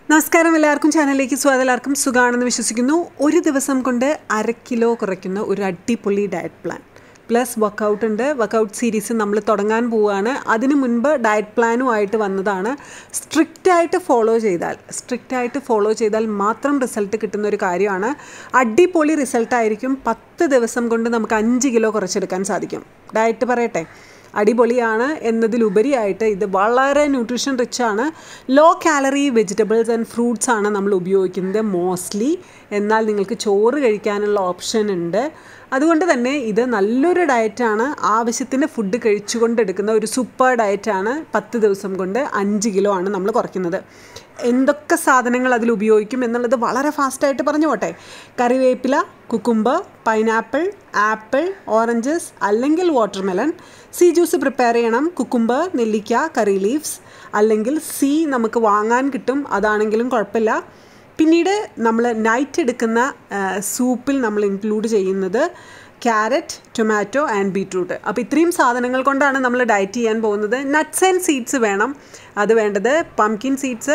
നമസ്കാരം എല്ലാവർക്കും ചാനലിലേക്ക് സ്വാഗതം എല്ലാവർക്കും സുഖമാണെന്ന് വിശ്വസിക്കുന്നു ഒരു ദിവസം കൊണ്ട് അര കിലോ കുറയ്ക്കുന്ന ഒരു അടിപൊളി ഡയറ്റ് പ്ലാൻ പ്ലസ് വർക്കൗട്ട് ഉണ്ട് വർക്കൗട്ട് സീരീസ് നമ്മൾ തുടങ്ങാൻ പോവുകയാണ് അതിനു മുൻപ് ഡയറ്റ് പ്ലാനുമായിട്ട് വന്നതാണ് സ്ട്രിക്റ്റ് ആയിട്ട് ഫോളോ ചെയ്താൽ സ്ട്രിക്റ്റ് ആയിട്ട് ഫോളോ ചെയ്താൽ മാത്രം റിസൾട്ട് കിട്ടുന്ന ഒരു കാര്യമാണ് അടിപൊളി റിസൾട്ടായിരിക്കും പത്ത് ദിവസം കൊണ്ട് നമുക്ക് അഞ്ച് കിലോ കുറച്ചെടുക്കാൻ സാധിക്കും ഡയറ്റ് പറയട്ടെ അടിപൊളിയാണ് എന്നതിലുപരിയായിട്ട് ഇത് വളരെ ന്യൂട്രീഷൻ റിച്ച് ആണ് low calorie vegetables and fruits ആണ് നമ്മൾ ഉപയോഗിക്കുന്നത് മോസ്റ്റ്ലി എന്നാൽ നിങ്ങൾക്ക് ചോറ് കഴിക്കാനുള്ള ഓപ്ഷൻ ഉണ്ട് അതുകൊണ്ട് തന്നെ ഇത് നല്ലൊരു ഡയറ്റാണ് ആവശ്യത്തിന് ഫുഡ് കഴിച്ചുകൊണ്ടെടുക്കുന്ന ഒരു സൂപ്പർ ഡയറ്റാണ് പത്ത് ദിവസം കൊണ്ട് അഞ്ച് കിലോ ആണ് നമ്മൾ കുറയ്ക്കുന്നത് എന്തൊക്കെ സാധനങ്ങൾ അതിൽ ഉപയോഗിക്കും എന്നുള്ളത് വളരെ ഫാസ്റ്റായിട്ട് പറഞ്ഞു പോട്ടെ കറിവേപ്പില കുക്കുംബർ പൈനാപ്പിൾ ആപ്പിൾ ഓറഞ്ചസ് അല്ലെങ്കിൽ വാട്ടർമെലൺ സി ജ്യൂസ് പ്രിപ്പയർ ചെയ്യണം കുക്കുംബർ നെല്ലിക്ക കറി ലീവ്സ് അല്ലെങ്കിൽ സി നമുക്ക് വാങ്ങാൻ കിട്ടും അതാണെങ്കിലും കുഴപ്പമില്ല പിന്നീട് നമ്മൾ നൈറ്റ് എടുക്കുന്ന സൂപ്പിൽ നമ്മൾ ഇൻക്ലൂഡ് ചെയ്യുന്നത് ക്യാരറ്റ് ടൊമാറ്റോ ആൻഡ് ബീട്രൂട്ട് അപ്പോൾ ഇത്രയും സാധനങ്ങൾ കൊണ്ടാണ് നമ്മൾ ഡയറ്റ് ചെയ്യാൻ പോകുന്നത് നട്ട്സ് ആൻഡ് സീഡ്സ് വേണം അത് വേണ്ടത് പംകിൻ സീഡ്സ്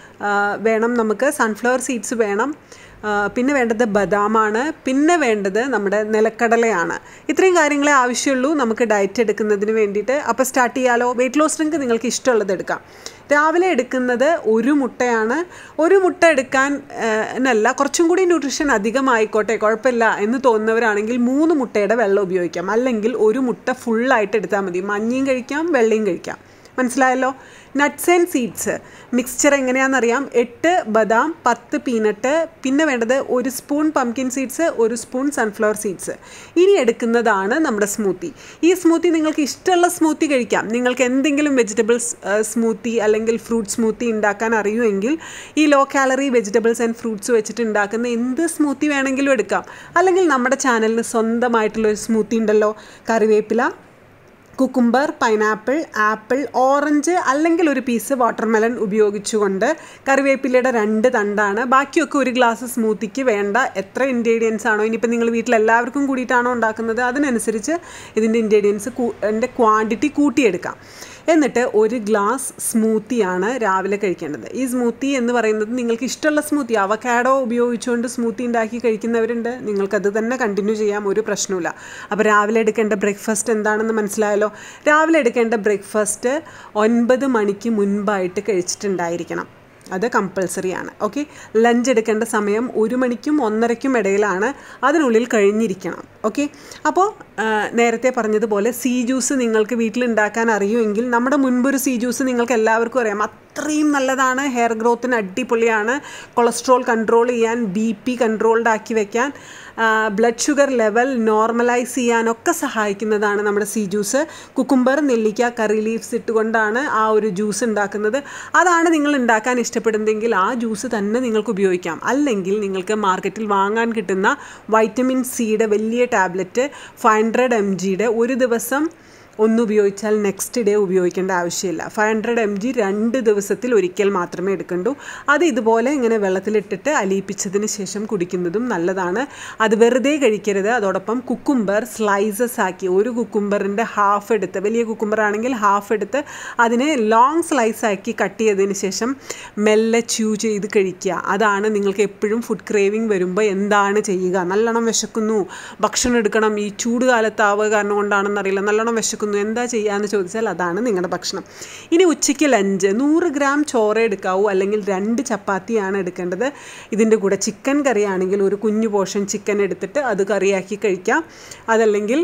വേണം നമുക്ക് സൺഫ്ലവർ സീഡ്സ് വേണം പിന്നെ വേണ്ടത് ബദാമാണ് പിന്നെ വേണ്ടത് നമ്മുടെ നിലക്കടലയാണ് ഇത്രയും കാര്യങ്ങളെ ആവശ്യമുള്ളൂ നമുക്ക് ഡയറ്റ് എടുക്കുന്നതിന് വേണ്ടിയിട്ട് അപ്പോൾ സ്റ്റാർട്ട് ചെയ്യാലോ വെയിറ്റ് ലോസ് ഡ്രിങ്ക് നിങ്ങൾക്ക് ഇഷ്ടമുള്ളത് എടുക്കാം രാവിലെ എടുക്കുന്നത് ഒരു മുട്ടയാണ് ഒരു മുട്ട എടുക്കാൻ എന്നല്ല കുറച്ചും കൂടി ന്യൂട്രീഷൻ അധികമായിക്കോട്ടെ കുഴപ്പമില്ല എന്ന് തോന്നുന്നവരാണെങ്കിൽ മൂന്ന് മുട്ടയുടെ വെള്ളം ഉപയോഗിക്കാം അല്ലെങ്കിൽ ഒരു മുട്ട ഫുള്ളായിട്ട് എടുത്താൽ മതി മഞ്ഞയും കഴിക്കാം വെള്ളയും കഴിക്കാം മനസ്സിലായല്ലോ നട്ട്സ് ആൻഡ് സീഡ്സ് മിക്സ്ചർ എങ്ങനെയാണെന്നറിയാം എട്ട് ബദാം പത്ത് പീനട്ട് പിന്നെ വേണ്ടത് ഒരു സ്പൂൺ പംകിൻ സീഡ്സ് ഒരു സ്പൂൺ സൺഫ്ലവർ സീഡ്സ് ഇനി എടുക്കുന്നതാണ് നമ്മുടെ സ്മൂത്തി ഈ സ്മൂത്തി നിങ്ങൾക്ക് ഇഷ്ടമുള്ള സ്മൂത്തി കഴിക്കാം നിങ്ങൾക്ക് എന്തെങ്കിലും വെജിറ്റബിൾസ് സ്മൂത്തി അല്ലെങ്കിൽ ഫ്രൂട്ട് സ്മൂത്തി ഉണ്ടാക്കാൻ അറിയുമെങ്കിൽ ഈ low calorie vegetables and fruits വെച്ചിട്ട് ഉണ്ടാക്കുന്ന എന്ത് സ്മൂത്തി വേണമെങ്കിലും എടുക്കാം അല്ലെങ്കിൽ നമ്മുടെ ചാനലിന് സ്വന്തമായിട്ടുള്ളൊരു സ്മൂത്തി ഉണ്ടല്ലോ കറിവേപ്പില കുക്കുംബർ പൈനാപ്പിൾ ആപ്പിൾ ഓറഞ്ച് അല്ലെങ്കിൽ ഒരു പീസ് വാട്ടർമെലൺ ഉപയോഗിച്ചുകൊണ്ട് കറിവേപ്പിലയുടെ രണ്ട് തണ്ടാണ് ബാക്കിയൊക്കെ ഒരു ഗ്ലാസ് സ്മൂത്തിക്ക് വേണ്ട എത്ര ഇൻഗ്രീഡിയൻസ് ആണോ ഇനിയിപ്പോൾ നിങ്ങൾ വീട്ടിൽ എല്ലാവർക്കും കൂടിയിട്ടാണോ ഉണ്ടാക്കുന്നത് അതിനനുസരിച്ച് ഇതിൻ്റെ ഇൻഗ്രീഡിയൻസ് എൻ്റെ ക്വാണ്ടിറ്റി കൂട്ടിയെടുക്കാം എന്നിട്ട് ഒരു ഗ്ലാസ് സ്മൂത്തിയാണ് രാവിലെ കഴിക്കേണ്ടത് ഈ സ്മൂത്തി എന്ന് പറയുന്നത് നിങ്ങൾക്ക് ഇഷ്ടമുള്ള സ്മൂത്തി അവക്കാഡോ ഉപയോഗിച്ചുകൊണ്ട് സ്മൂത്തി ഉണ്ടാക്കി കഴിക്കുന്നവരുണ്ട് നിങ്ങൾക്കത് തന്നെ കണ്ടിന്യൂ ചെയ്യാം ഒരു പ്രശ്നമില്ല അപ്പോൾ രാവിലെ എടുക്കേണ്ട ബ്രേക്ക്ഫാസ്റ്റ് എന്താണെന്ന് മനസ്സിലായല്ലോ രാവിലെ എടുക്കേണ്ട ബ്രേക്ക്ഫാസ്റ്റ് ഒൻപത് മണിക്ക് മുൻപായിട്ട് കഴിച്ചിട്ടുണ്ടായിരിക്കണം അത് കമ്പൾസറി ആണ് ഓക്കെ ലഞ്ച് എടുക്കേണ്ട സമയം ഒരു മണിക്കും ഒന്നരയ്ക്കും ഇടയിലാണ് അതിനുള്ളിൽ കഴിഞ്ഞിരിക്കണം ഓക്കെ അപ്പോൾ നേരത്തെ പറഞ്ഞതുപോലെ സി ജ്യൂസ് നിങ്ങൾക്ക് വീട്ടിൽ ഉണ്ടാക്കാൻ അറിയുമെങ്കിൽ നമ്മുടെ മുൻപൊരു സി ജ്യൂസ് നിങ്ങൾക്ക് എല്ലാവർക്കും അറിയാം അത്രയും നല്ലതാണ് ഹെയർ ഗ്രോത്തിന് അടിപൊളിയാണ് കൊളസ്ട്രോൾ കൺട്രോൾ ചെയ്യാൻ ബി പി കൺട്രോൾഡ് ആക്കി വെക്കാൻ ബ്ലഡ് ഷുഗർ ലെവൽ നോർമലൈസ് ചെയ്യാനൊക്കെ സഹായിക്കുന്നതാണ് നമ്മുടെ സി ജ്യൂസ് കുക്കുംബർ നെല്ലിക്ക കറി ലീവ്സ് ഇട്ടുകൊണ്ടാണ് ആ ഒരു ജ്യൂസ് ഉണ്ടാക്കുന്നത് അതാണ് നിങ്ങൾ ഉണ്ടാക്കാൻ ഇഷ്ടപ്പെടുന്നതെങ്കിൽ ആ ജ്യൂസ് തന്നെ നിങ്ങൾക്ക് ഉപയോഗിക്കാം അല്ലെങ്കിൽ നിങ്ങൾക്ക് മാർക്കറ്റിൽ വാങ്ങാൻ കിട്ടുന്ന വൈറ്റമിൻ സിയുടെ വലിയ ടാബ്ലറ്റ് ഫൈവ് ഹൺഡ്രഡ് എം ജിയുടെ ഒരു ദിവസം ഒന്ന് ഉപയോഗിച്ചാൽ നെക്സ്റ്റ് ഡേ ഉപയോഗിക്കേണ്ട ആവശ്യമില്ല ഫൈവ് ഹൺഡ്രഡ് എം ജി രണ്ട് ദിവസത്തിൽ ഒരിക്കൽ മാത്രമേ എടുക്കണ്ടൂ അത് ഇതുപോലെ ഇങ്ങനെ വെള്ളത്തിലിട്ടിട്ട് അലിയിപ്പിച്ചതിന് ശേഷം കുടിക്കുന്നതും നല്ലതാണ് അത് വെറുതെ കഴിക്കരുത് അതോടൊപ്പം കുക്കുംബർ സ്ലൈസസ് ആക്കി ഒരു കുക്കുംബറിൻ്റെ ഹാഫ് എടുത്ത് വലിയ കുക്കുംബർ ആണെങ്കിൽ ഹാഫ് എടുത്ത് അതിനെ ലോങ് സ്ലൈസ് ആക്കി കട്ട് ചെയ്തതിന് ശേഷം മെല്ലെ ച്യൂ ചെയ്ത് കഴിക്കുക അതാണ് നിങ്ങൾക്ക് എപ്പോഴും ഫുഡ് ക്രേവിങ് വരുമ്പോൾ എന്താണ് ചെയ്യുക നല്ലോണം വിശക്കുന്നു ഭക്ഷണം എടുക്കണം ഈ ചൂട് കാലത്താവുക കാരണം കൊണ്ടാണെന്നറിയില്ല നല്ലോണം വിശക്കുന്നു വിശക്കുന്നു എന്താ ചെയ്യാന്ന് ചോദിച്ചാൽ അതാണ് നിങ്ങളുടെ ഭക്ഷണം ഇനി ഉച്ചയ്ക്ക് ലഞ്ച് നൂറ് ഗ്രാം ചോറ് എടുക്കാവൂ അല്ലെങ്കിൽ രണ്ട് ചപ്പാത്തിയാണ് എടുക്കേണ്ടത് ഇതിൻ്റെ കൂടെ ചിക്കൻ കറി ആണെങ്കിൽ ഒരു കുഞ്ഞു പോർഷൻ ചിക്കൻ എടുത്തിട്ട് അത് കറിയാക്കി കഴിക്കാം അതല്ലെങ്കിൽ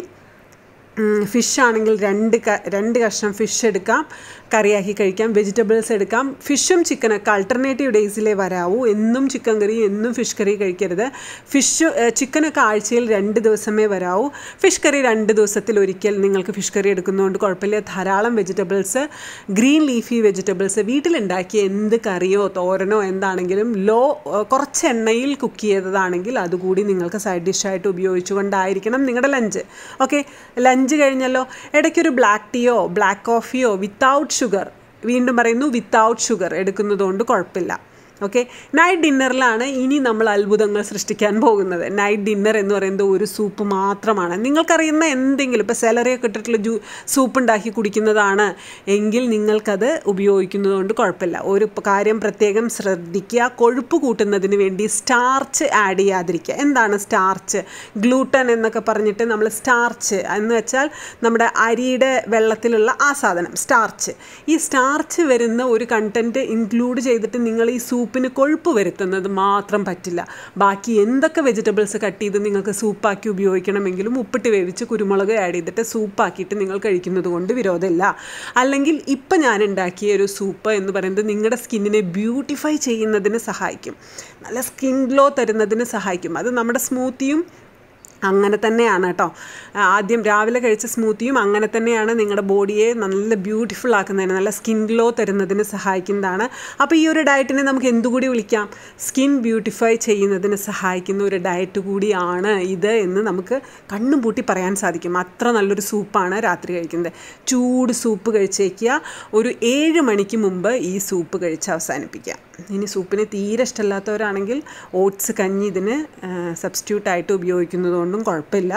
ഫിഷ് ആണെങ്കിൽ രണ്ട് രണ്ട് കഷ്ണം ഫിഷ് എടുക്കാം കറിയാക്കി കഴിക്കാം വെജിറ്റബിൾസ് എടുക്കാം ഫിഷും ചിക്കനൊക്കെ അൾട്ടർനേറ്റീവ് ഡേയ്സിലേ വരാവൂ എന്നും ചിക്കൻ കറി എന്നും ഫിഷ് കറി കഴിക്കരുത് ഫിഷ് ചിക്കനൊക്കെ ആഴ്ചയിൽ രണ്ട് ദിവസമേ വരാവൂ ഫിഷ് കറി രണ്ട് ദിവസത്തിൽ ഒരിക്കൽ നിങ്ങൾക്ക് ഫിഷ് കറി എടുക്കുന്നതുകൊണ്ട് കുഴപ്പമില്ല ധാരാളം വെജിറ്റബിൾസ് ഗ്രീൻ ലീഫി വെജിറ്റബിൾസ് വീട്ടിലുണ്ടാക്കിയ എന്ത് കറിയോ തോരനോ എന്താണെങ്കിലും ലോ കുറച്ച് എണ്ണയിൽ കുക്ക് ചെയ്തതാണെങ്കിൽ അതുകൂടി നിങ്ങൾക്ക് സൈഡ് ഡിഷായിട്ട് ഉപയോഗിച്ചുകൊണ്ടായിരിക്കണം നിങ്ങളുടെ ലഞ്ച് ഓക്കെ ലഞ്ച് കഴിഞ്ഞല്ലോ ഇടയ്ക്കൊരു ബ്ലാക്ക് ടീയോ ബ്ലാക്ക് കോഫിയോ വിത്തൗട്ട് ഷുഗർ വീണ്ടും പറയുന്നു വിത്തൗട്ട് ഷുഗർ എടുക്കുന്നതുകൊണ്ട് കുഴപ്പമില്ല ഓക്കെ നൈറ്റ് ഡിന്നറിലാണ് ഇനി നമ്മൾ അത്ഭുതങ്ങൾ സൃഷ്ടിക്കാൻ പോകുന്നത് നൈറ്റ് ഡിന്നർ എന്ന് പറയുന്നത് ഒരു സൂപ്പ് മാത്രമാണ് നിങ്ങൾക്കറിയുന്ന എന്തെങ്കിലും ഇപ്പോൾ സെലറിയൊക്കെ ഇട്ടിട്ടുള്ള ജ്യൂ സൂപ്പ് ഉണ്ടാക്കി കുടിക്കുന്നതാണ് എങ്കിൽ നിങ്ങൾക്കത് ഉപയോഗിക്കുന്നത് കൊണ്ട് കുഴപ്പമില്ല ഒരു കാര്യം പ്രത്യേകം ശ്രദ്ധിക്കുക കൊഴുപ്പ് കൂട്ടുന്നതിന് വേണ്ടി സ്റ്റാർച്ച് ആഡ് ചെയ്യാതിരിക്കുക എന്താണ് സ്റ്റാർച്ച് ഗ്ലൂട്ടൻ എന്നൊക്കെ പറഞ്ഞിട്ട് നമ്മൾ സ്റ്റാർച്ച് എന്ന് വെച്ചാൽ നമ്മുടെ അരിയുടെ വെള്ളത്തിലുള്ള ആ സാധനം സ്റ്റാർച്ച് ഈ സ്റ്റാർച്ച് വരുന്ന ഒരു കണ്ടൻറ്റ് ഇൻക്ലൂഡ് ചെയ്തിട്ട് നിങ്ങൾ ഈ സൂപ്പിന് കൊഴുപ്പ് വരുത്തുന്നത് മാത്രം പറ്റില്ല ബാക്കി എന്തൊക്കെ വെജിറ്റബിൾസ് കട്ട് ചെയ്ത് നിങ്ങൾക്ക് സൂപ്പാക്കി ഉപയോഗിക്കണമെങ്കിലും ഉപ്പിട്ട് വേവിച്ച് കുരുമുളക് ആഡ് ചെയ്തിട്ട് സൂപ്പാക്കിയിട്ട് നിങ്ങൾ കഴിക്കുന്നത് കൊണ്ട് വിരോധമില്ല അല്ലെങ്കിൽ ഇപ്പം ഞാൻ ഉണ്ടാക്കിയ ഒരു സൂപ്പ് എന്ന് പറയുന്നത് നിങ്ങളുടെ സ്കിന്നിനെ ബ്യൂട്ടിഫൈ ചെയ്യുന്നതിന് സഹായിക്കും നല്ല സ്കിൻ ഗ്ലോ തരുന്നതിന് സഹായിക്കും അത് നമ്മുടെ സ്മൂത്തിയും അങ്ങനെ തന്നെയാണ് കേട്ടോ ആദ്യം രാവിലെ കഴിച്ച സ്മൂത്തിയും അങ്ങനെ തന്നെയാണ് നിങ്ങളുടെ ബോഡിയെ നല്ല ബ്യൂട്ടിഫുൾ ആക്കുന്നതിന് നല്ല സ്കിൻ ഗ്ലോ തരുന്നതിന് സഹായിക്കുന്നതാണ് അപ്പോൾ ഈ ഒരു ഡയറ്റിനെ നമുക്ക് എന്തുകൂടി വിളിക്കാം സ്കിൻ ബ്യൂട്ടിഫൈ ചെയ്യുന്നതിന് സഹായിക്കുന്ന ഒരു ഡയറ്റ് കൂടിയാണ് ഇത് എന്ന് നമുക്ക് കണ്ണും പൂട്ടി പറയാൻ സാധിക്കും അത്ര നല്ലൊരു സൂപ്പാണ് രാത്രി കഴിക്കുന്നത് ചൂട് സൂപ്പ് കഴിച്ചേക്കുക ഒരു ഏഴ് മണിക്ക് മുമ്പ് ഈ സൂപ്പ് കഴിച്ച് അവസാനിപ്പിക്കുക ഇനി സൂപ്പിന് തീരെ ഇഷ്ടമില്ലാത്തവരാണെങ്കിൽ ഓട്സ് കഞ്ഞി ഇതിന് സബ്സ്റ്റിറ്റ്യൂട്ടായിട്ട് ഉപയോഗിക്കുന്നതുകൊണ്ടും കുഴപ്പമില്ല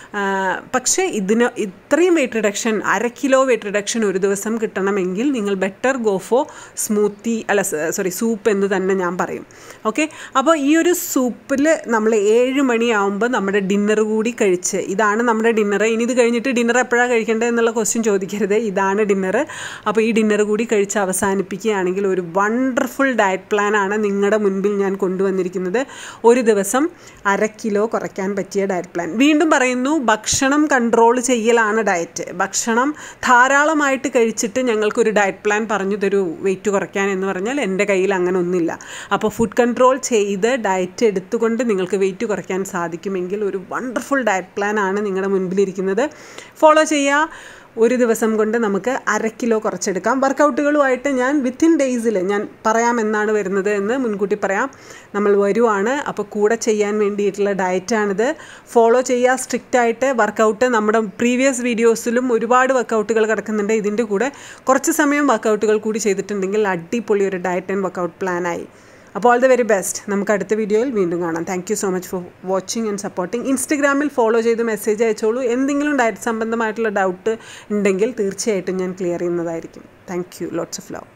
പക്ഷേ ഇതിന് ഇത്രയും വെയിറ്റ് റിഡക്ഷൻ അര കിലോ വെയിറ്റ് റിഡക്ഷൻ ഒരു ദിവസം കിട്ടണമെങ്കിൽ നിങ്ങൾ ബെറ്റർ ഗോ ഫോർ സ്മൂത്തി അല്ല സോറി സൂപ്പ് എന്ന് തന്നെ ഞാൻ പറയും ഓക്കെ അപ്പോൾ ഈ ഒരു സൂപ്പിൽ നമ്മൾ ഏഴ് മണിയാവുമ്പോൾ നമ്മുടെ ഡിന്നർ കൂടി കഴിച്ച് ഇതാണ് നമ്മുടെ ഡിന്നർ ഇനി ഇത് കഴിഞ്ഞിട്ട് ഡിന്നർ എപ്പോഴാണ് കഴിക്കേണ്ടത് എന്നുള്ള ക്വസ്റ്റ്യൻ ചോദിക്കരുത് ഇതാണ് ഡിന്നർ അപ്പോൾ ഈ ഡിന്നർ കൂടി കഴിച്ച് അവസാനിപ്പിക്കുകയാണെങ്കിൽ ഒരു വണ്ടർഫുൾ ഡയറ്റ് പ്ലാനാണ് നിങ്ങളുടെ മുൻപിൽ ഞാൻ കൊണ്ടുവന്നിരിക്കുന്നത് ഒരു ദിവസം അര കിലോ കുറയ്ക്കാൻ പറ്റിയ ഡയറ്റ് പ്ലാൻ വീണ്ടും പറയുന്നു ഭക്ഷണം കൺട്രോൾ ചെയ്യലാണ് ഡയറ്റ് ഭക്ഷണം ധാരാളമായിട്ട് കഴിച്ചിട്ട് ഞങ്ങൾക്കൊരു ഡയറ്റ് പ്ലാൻ പറഞ്ഞു തരൂ വെയിറ്റ് കുറയ്ക്കാൻ എന്ന് പറഞ്ഞാൽ എൻ്റെ കയ്യിൽ അങ്ങനെ ഒന്നുമില്ല അപ്പോൾ ഫുഡ് കൺട്രോൾ ചെയ്ത് ഡയറ്റ് എടുത്തുകൊണ്ട് നിങ്ങൾക്ക് വെയിറ്റ് കുറയ്ക്കാൻ സാധിക്കുമെങ്കിൽ ഒരു വണ്ടർഫുൾ ഡയറ്റ് പ്ലാൻ ആണ് നിങ്ങളുടെ മുൻപിലിരിക്കുന്നത് ഫോളോ ചെയ്യുക ഒരു ദിവസം കൊണ്ട് നമുക്ക് അര കിലോ കുറച്ചെടുക്കാം വർക്കൗട്ടുകളുമായിട്ട് ഞാൻ വിത്തിൻ ഡേയ്സിൽ ഞാൻ പറയാം എന്നാണ് വരുന്നത് എന്ന് മുൻകൂട്ടി പറയാം നമ്മൾ വരുവാണ് അപ്പോൾ കൂടെ ചെയ്യാൻ വേണ്ടിയിട്ടുള്ള ഡയറ്റാണിത് ഫോളോ ചെയ്യുക സ്ട്രിക്റ്റായിട്ട് വർക്കൗട്ട് നമ്മുടെ പ്രീവിയസ് വീഡിയോസിലും ഒരുപാട് വർക്കൗട്ടുകൾ കിടക്കുന്നുണ്ട് ഇതിൻ്റെ കൂടെ കുറച്ച് സമയം വർക്കൗട്ടുകൾ കൂടി ചെയ്തിട്ടുണ്ടെങ്കിൽ അടിപൊളി ഒരു ഡയറ്റ് ആൻഡ് വർക്കൗട്ട് പ്ലാനായി അപ്പോൾ ഓൾ ദ വെരി ബെസ്റ്റ് നമുക്ക് അടുത്ത വീഡിയോയിൽ വീണ്ടും കാണാം thank you so much for watching and supporting ഇൻസ്റ്റഗ്രാമിൽ ഫോളോ ചെയ്ത് മെസ്സേജ് അയച്ചോളൂ എന്തെങ്കിലും ഡയറ്റ് സംബന്ധമായിട്ടുള്ള ഡൗട്ട് ഉണ്ടെങ്കിൽ തീർച്ചയായിട്ടും ഞാൻ ക്ലിയർ ചെയ്യുന്നതായിരിക്കും thank you lots of love